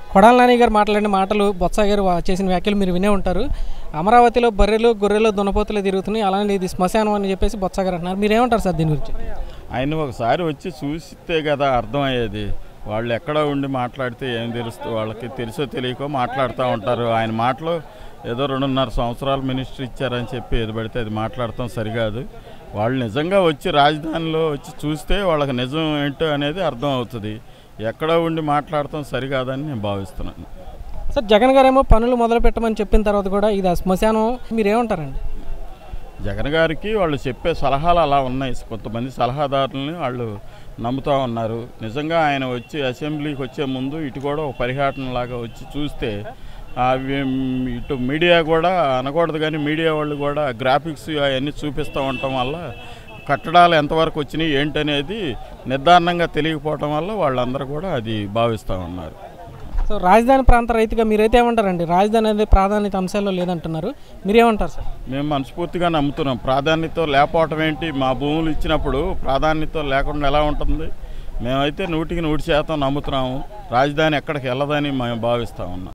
కొడాల నాని గారు మాట్లాడిన మాటలు బొత్స గారు వా- చేసిన వ్యాఖ్యలు మీరు వినే ఉంటారు అమరావతిలో బర్రెలు గొర్రెలు దున్నపోతులు తిరుగుతున్నాయి అలానే ఇది శ్మశానం అని చెప్పేసి బొత్స గారు అంటున్నారు మీరేమంటారు సార్ దీని గురించి ఆయన ఒకసారి వచ్చి చూస్తే కదా అర్థమయ్యేది వాళ్ళు ఎక్కడ ఉండి మాట్లాడితే ఏం తెలుస్తుంది వాళ్ళకి తెలుసో తెలియకో మాట్లాడుతూ ఉంటారు ఆయన మాటలు ఏదో రెండున్నర సంవత్సరాలు మినిస్టర్ ఇచ్చారని చెప్పి ఏది పడితే అది మాట్లాడటం సరికాదు వాళ్ళు నిజంగా వచ్చి రాజధానిలో వచ్చి చూస్తే వాళ్ళకి నిజం ఏంటో అనేది అర్థం అవుతుంది ఎక్కడ ఉండి మాట్లాడటం సరికాదని నేను భావిస్తున్నాను సార్ జగన్ గారేమో పనులు మొదలు పెట్టమని చెప్పిన తర్వాత కూడా ఇది ఆ శ్మశానం మీరేమంటారండి జగన్ గారికి వాళ్ళు చెప్పే సలహాలు అలా ఉన్నాయి కొంతమంది సలహాదారులని వాళ్ళు నమ్ముతూ ఉన్నారు నిజంగా ఆయన వచ్చి అసెంబ్లీకి వచ్చే ముందు ఇటు కూడా ఒక పరిహాటనలాగా వచ్చి చూస్తే అవి ఇటు మీడియా కూడా అనకూడదు కానీ మీడియా వాళ్ళు కూడా గ్రాఫిక్స్ అవన్నీ చూపిస్తూ ఉండటం వల్ల కట్టడాలు ఎంతవరకు వచ్చినాయి ఏంటనేది నిర్ధారణంగా తెలియకపోవటం వల్ల వాళ్ళందరూ కూడా అది భావిస్తూ ఉన్నారు సో రాజధాని ప్రాంత రైతుగా మీరైతే ఏమంటారండి రాజధాని అనేది ప్రాధాన్యత అంశాల్లో లేదంటున్నారు మీరేమంటారు సార్ మేము మనస్ఫూర్తిగా నమ్ముతున్నాం ప్రాధాన్యత లేకపోవటం ఏంటి మా భూములు ఇచ్చినప్పుడు ప్రాధాన్యత లేకుండా ఎలా ఉంటుంది మేమైతే నూటికి నూటి శాతం నమ్ముతున్నాము రాజధాని ఎక్కడికి వెళ్ళదని మేము భావిస్తూ ఉన్నాం